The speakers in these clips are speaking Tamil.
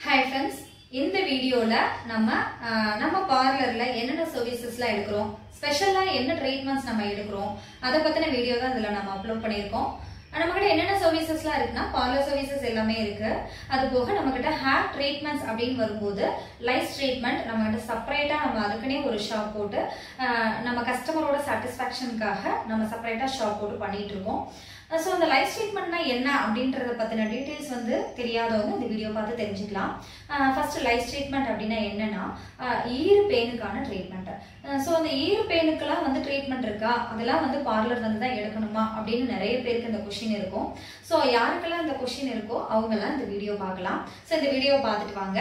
ஹாய் ஃப்ரெண்ட்ஸ் இந்த வீடியோல நம்ம ஆஹ், நம்ம பார்லர்ல என்னென்ன சர்வீசஸ்லாம் எடுக்கிறோம் ஸ்பெஷலா என்ன ட்ரீட்மெண்ட்ஸ் நம்ம எடுக்கிறோம் அதை பத்தின வீடியோ தான் இதுல நம்ம அப்லோட் பண்ணியிருக்கோம் நம்ம கிட்ட என்னென்ன சர்வீசஸ்லாம் இருக்குன்னா பார்லர் சர்வீசஸ் எல்லாமே இருக்கு அது போக நம்ம கிட்ட ஹேர் ட்ரீட்மெண்ட்ஸ் அப்படின்னு வரும்போது லைஃப் ட்ரீட்மெண்ட் நம்ம கிட்ட செப்பரேட்டா நம்ம அதுக்குன்னே ஒரு ஷாப் போட்டு ஆஹ், நம்ம கஸ்டமரோட சாட்டிஸ்ஃபேக்ஷனுக்காக நம்ம செப்பரேட்டா ஷாப் போட்டு பண்ணிட்டு இருக்கோம் ஸோ அந்த லைஃப் ட்ரீட்மெண்ட்னா என்ன அப்படின்றத பற்றின டீட்டெயில்ஸ் வந்து தெரியாதவங்க இந்த வீடியோ பார்த்து தெரிஞ்சுக்கலாம் ஃபர்ஸ்ட் லைஃப் ட்ரீட்மெண்ட் அப்படின்னா என்னன்னா ஆஹ் ஈறு பெயினுக்கான ட்ரீட்மெண்ட் ஸோ அந்த ஈறு பெயினுக்கெல்லாம் வந்து ட்ரீட்மெண்ட் இருக்கா அதெல்லாம் வந்து பார்லர் வந்து தான் எடுக்கணுமா அப்படின்னு நிறைய பேருக்கு இந்த கொஷின் இருக்கும் ஸோ யாருக்கெல்லாம் இந்த கொஷின் இருக்கோ அவங்கெல்லாம் இந்த வீடியோ பார்க்கலாம் ஸோ இந்த வீடியோ பார்த்துட்டு வாங்க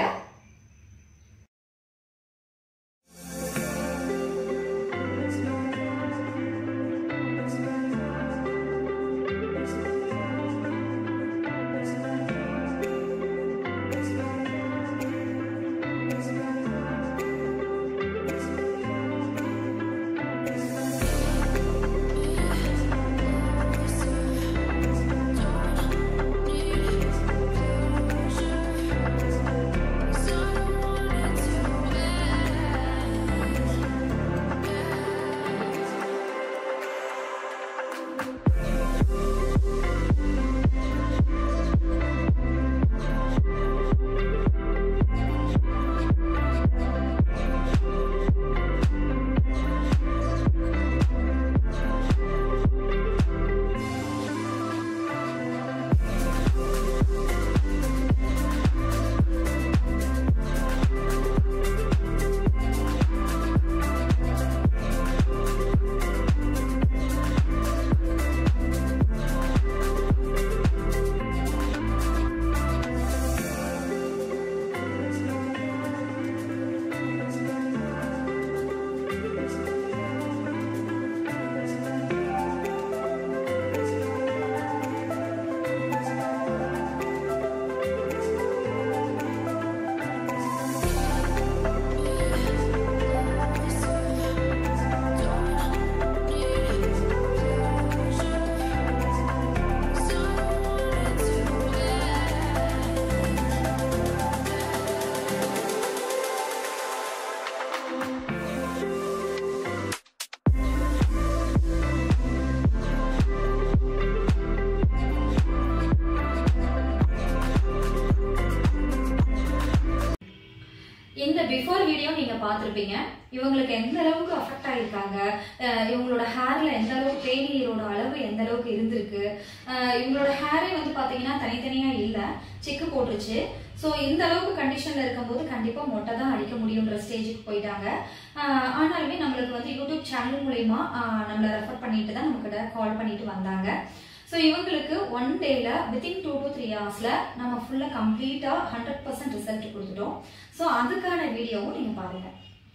இந்த பிஃபோர் வீடியோ நீங்க பார்த்திருப்பீங்க இவங்களுக்கு எந்த அளவுக்கு அஃபெக்ட் ஆயிருக்காங்க அஹ் இவங்களோட ஹேர்ல எந்த அளவுக்கு தேநீரோட அளவு எந்த அளவுக்கு இருந்திருக்கு அஹ் இவங்களோட ஹேரே வந்து பாத்தீங்கன்னா தனித்தனியா இல்ல செக்கு போட்டுருச்சு ஸோ இந்த அளவுக்கு கண்டிஷன்ல இருக்கும்போது கண்டிப்பா மொட்டை தான் அடிக்க முடியுன்ற ஸ்டேஜுக்கு போயிட்டாங்க அஹ் ஆனாலுமே நம்மளுக்கு வந்து யூடியூப் சேனல் மூலயமா நம்மளை ரெஃபர் பண்ணிட்டு தான் நமக்கிட்ட கால் பண்ணிட்டு வந்தாங்க ஸோ இவங்களுக்கு ஒன் டேல வித்தின் டூ டு த்ரீ ஹவர்ஸ்ல நம்ம ஃபுல்லா கம்ப்ளீட்டா ஹண்ட்ரட் பர்சன்ட் ரிசல்ட் கொடுத்துட்டோம் ஸோ அதுக்கான வீடியோவும் நீங்க பாருங்க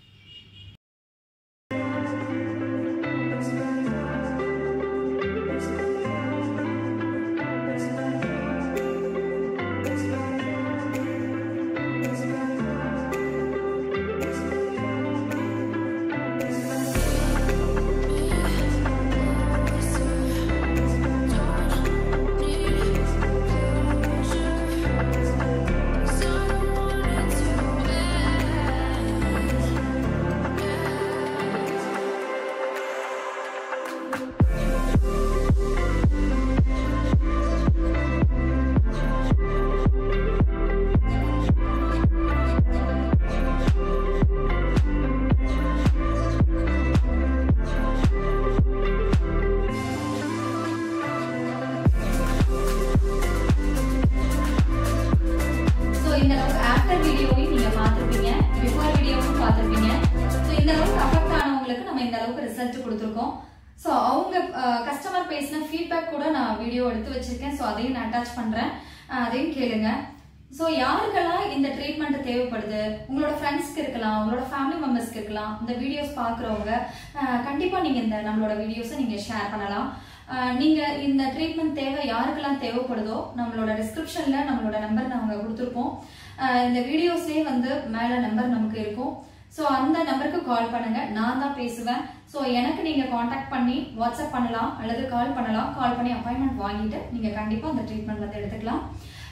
ஸோ இந்த அளவுக்கு ஆஃப்டர் வீடியோவையும் நீங்க பார்த்திருப்பீங்க பிஃபோர் வீடியோவும் பார்த்திருப்பீங்க ஸோ இந்த அளவுக்கு அஃபெக்ட் ஆனவங்களுக்கு நம்ம இந்த அளவுக்கு ரிசல்ட் கொடுத்துருக்கோம் ஸோ அவங்க கஸ்டமர் பேசின ஃபீட்பேக் கூட நான் வீடியோ எடுத்து வச்சிருக்கேன் ஸோ அதையும் நான் அட்டாச் பண்றேன் அஹ் அதையும் கேளுங்க ஸோ யாருக்கெல்லாம் இந்த ட்ரீட்மெண்ட் தேவைப்படுது உங்களோட ஃப்ரெண்ட்ஸ்க்கு இருக்கலாம் உங்களோட ஃபேமிலி மெம்பர்ஸ்க்கு இருக்கலாம் இந்த வீடியோஸ் பார்க்குறவங்க கண்டிப்பாக நீங்கள் இந்த நம்மளோட வீடியோஸை நீங்கள் ஷேர் பண்ணலாம் அஹ் நீங்க இந்த ட்ரீட்மெண்ட் தேவை யாருக்கெல்லாம் தேவைப்படுதோ நம்மளோட டிஸ்கிரிப்ஷன்ல நம்மளோட நம்பர் நாங்க கொடுத்துருப்போம் அஹ் இந்த வீடியோஸ்லயே வந்து மேல நம்பர் நமக்கு இருக்கும் ஸோ அந்த நம்பருக்கு கால் பண்ணுங்க நான் தான் பேசுவேன் ஸோ எனக்கு நீங்க காண்டாக்ட் பண்ணி வாட்ஸ்அப் பண்ணலாம் அல்லது கால் பண்ணலாம் கால் பண்ணி அப்பாயின்மெண்ட் வாங்கிட்டு நீங்க கண்டிப்பா அந்த ட்ரீட்மெண்ட் வந்து எடுத்துக்கலாம்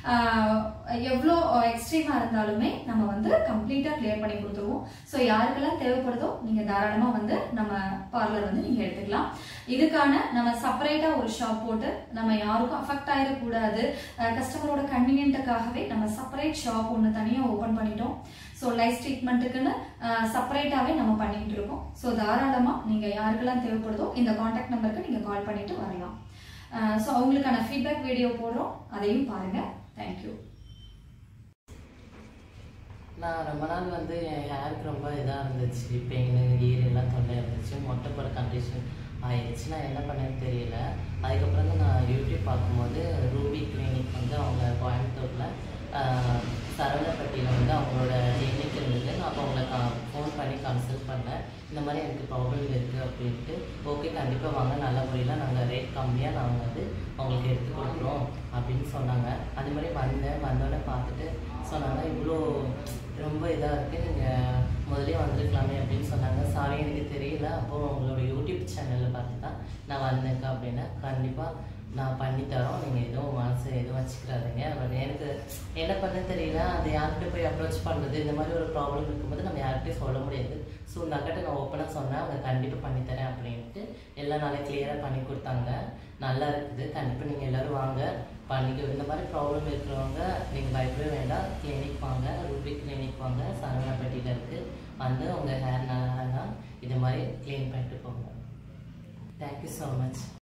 எவ்வளோ எக்ஸ்ட்ரீமாக இருந்தாலுமே நம்ம வந்து கம்ப்ளீட்டாக கிளியர் பண்ணி கொடுத்துருவோம் ஸோ யாருக்கெல்லாம் தேவைப்படுதோ நீங்கள் தாராளமாக வந்து நம்ம பார்லர் வந்து நீங்கள் எடுத்துக்கலாம் இதுக்கான நம்ம செப்பரேட்டாக ஒரு ஷாப் போட்டு நம்ம யாருக்கும் அஃபெக்ட் ஆகிடக்கூடாது கஸ்டமரோட கன்வீனியன்ட்டுக்காகவே நம்ம செப்பரேட் ஷாப் ஒன்று தனியாக ஓப்பன் பண்ணிட்டோம் ஸோ லைஃப் ட்ரீட்மெண்ட்டுக்குன்னு செப்பரேட்டாகவே நம்ம பண்ணிக்கிட்டு இருக்கோம் ஸோ தாராளமாக நீங்கள் யாருக்கெல்லாம் தேவைப்படுதோ இந்த காண்டாக்ட் நம்பருக்கு நீங்கள் கால் பண்ணிட்டு வரலாம் ஸோ அவங்களுக்கான ஃபீட்பேக் வீடியோ போடுறோம் அதையும் பாருங்கள் தேங்க்யூ நான் ரொம்ப நாள் வந்து என் ஹேருக்கு ரொம்ப இதாக இருந்துச்சு பெயின் ஈர் எல்லாம் தொல்லை இருந்துச்சு மொட்டை போட கண்டிஷன் ஆயிடுச்சு நான் என்ன பண்ணேன்னு தெரியல அதுக்கப்புறம் தான் நான் யூடியூப் பார்க்கும்போது ரூபி கிளினிக் வந்து அவங்க கோயம்புத்தூரில் சரவணப்பட்டியில் வந்து அவங்களோட கிளினிக் இருந்தது நான் அப்போ அவங்கள ஃபோன் பண்ணி கன்சல்ட் பண்ணேன் இந்த மாதிரி எனக்கு ப்ராப்ளம் இருக்குது அப்படின்ட்டு ஓகே கண்டிப்பாக வாங்க நல்ல முறையில் நாங்கள் ரேட் கம்மியாக நாங்கள் வந்து அவங்களுக்கு எடுத்து கொடுக்குறோம் அப்படின்னு சொன்னாங்க அது மாதிரி வந்தேன் வந்தோடனே பார்த்துட்டு சொன்னாங்க இவ்வளோ ரொம்ப இதாக இருக்குது நீங்கள் முதலே வந்திருக்கலாமே அப்படின்னு சொன்னாங்க சாரி எனக்கு தெரியல அப்போது உங்களோட யூடியூப் சேனலில் பார்த்து தான் நான் வந்தேன்க்கா அப்படின்னா கண்டிப்பாக நான் பண்ணித்தரோம் நீங்கள் எதுவும் மனசு எதுவும் வச்சுக்கிறாதீங்க பட் எனக்கு என்ன பண்ண தெரியல அதை யார்கிட்ட போய் அப்ரோச் பண்ணுறது இந்த மாதிரி ஒரு ப்ராப்ளம் இருக்கும்போது நம்ம யார்கிட்டயும் சொல்ல முடியாது ஸோ இந்த அக்கிட்ட நான் ஓப்பனாக சொன்னேன் அவங்க கண்டிப்பாக பண்ணித்தரேன் அப்படின்ட்டு எல்லாம் நல்லா கிளியராக பண்ணி கொடுத்தாங்க நல்லா இருக்குது கண்டிப்பாக நீங்கள் எல்லோரும் வாங்க பண்ணிக்க இந்த மாதிரி ப்ராப்ளம் இருக்கிறவங்க நீங்கள் பயப்படவே வேண்டாம் கிளினிக் வாங்க ரூபி கிளினிக் வாங்க சரவணப்பட்டியில் இருக்குது வந்து உங்கள் ஹேர் நல்லா இது மாதிரி க்ளீன் பண்ணிட்டு போங்க தேங்க்யூ ஸோ மச்